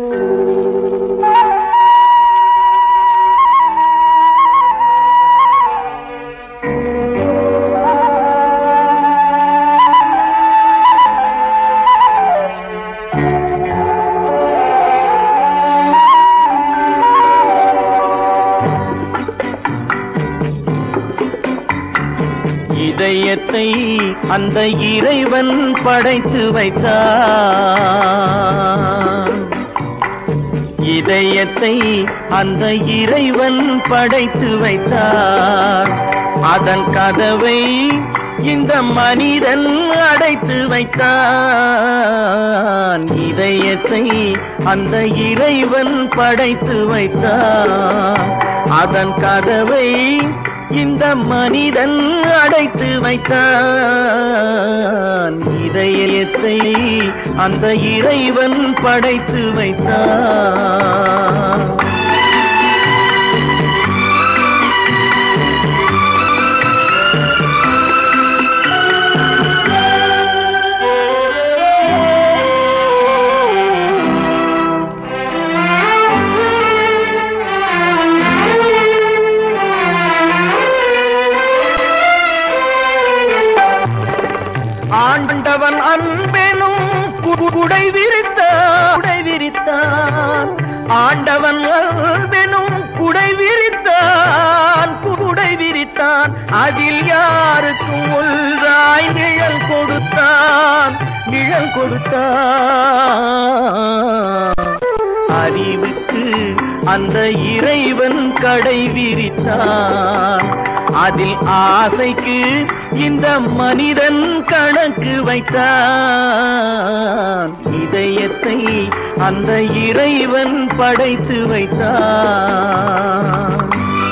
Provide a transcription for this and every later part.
இதயத்தை அந்த இறைவன் படைத்து வைத்தான் இதயத்தை அந்த இறைவன் படைத்து வைத்தான் அதன் கதவை இந்த மனிதன் அடைத்து வைத்தான் இதயத்தை அந்த இறைவன் படைத்து வைத்தான் அதன் கதவை இந்த மனிதன் அடைத்து வைத்தான் இதயத்தை அந்த இறைவன் படைத்து வைத்தான் ஆண்டவன் அன்பெனும் குடை விரித்தான் குடை விரித்தான் ஆண்டவன் அன்பெனும் குடை விரித்தான் குடை விரித்தான் அதில் யாருக்கும் ஒன்றாய் நிழல் கொடுத்தான் நிழல் கொடுத்தான் அறிவுக்கு அந்த இறைவன் கடை விரித்தான் அதில் ஆசைக்கு இந்த மனிதன் கணக்கு வைத்தான் இதயத்தை அந்த இறைவன் படைத்து வைத்தான்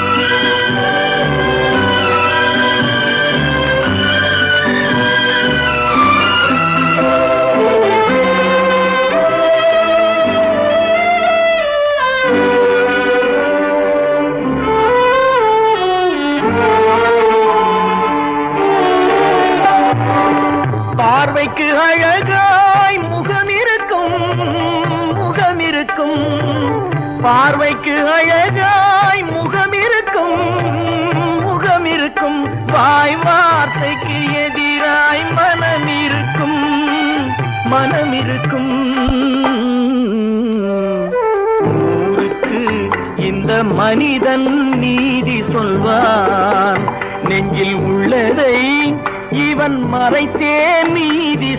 பார்வைக்கு அழகாய் முகம் இருக்கும் முகம் இருக்கும் பார்வைக்கு அழகாய் முகம் இருக்கும் முகம் இருக்கும் வாய் வார்த்தைக்கு எதிராய் மனம் இருக்கும் மனம் இருக்கும் ஊருக்கு இந்த மனிதன் நீதி சொல்வான் நெஞ்சில் உள்ளதை இவன் மறைத்தே நீதி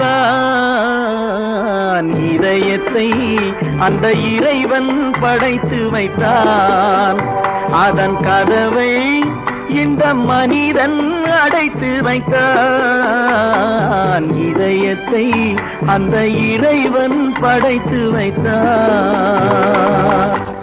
சொல்வான் இதயத்தை அந்த இறைவன் படைத்து வைத்தான் அதன் கதவை இந்த மனிதன் அடைத்து வைத்தான் இதயத்தை அந்த இறைவன் படைத்து வைத்தான்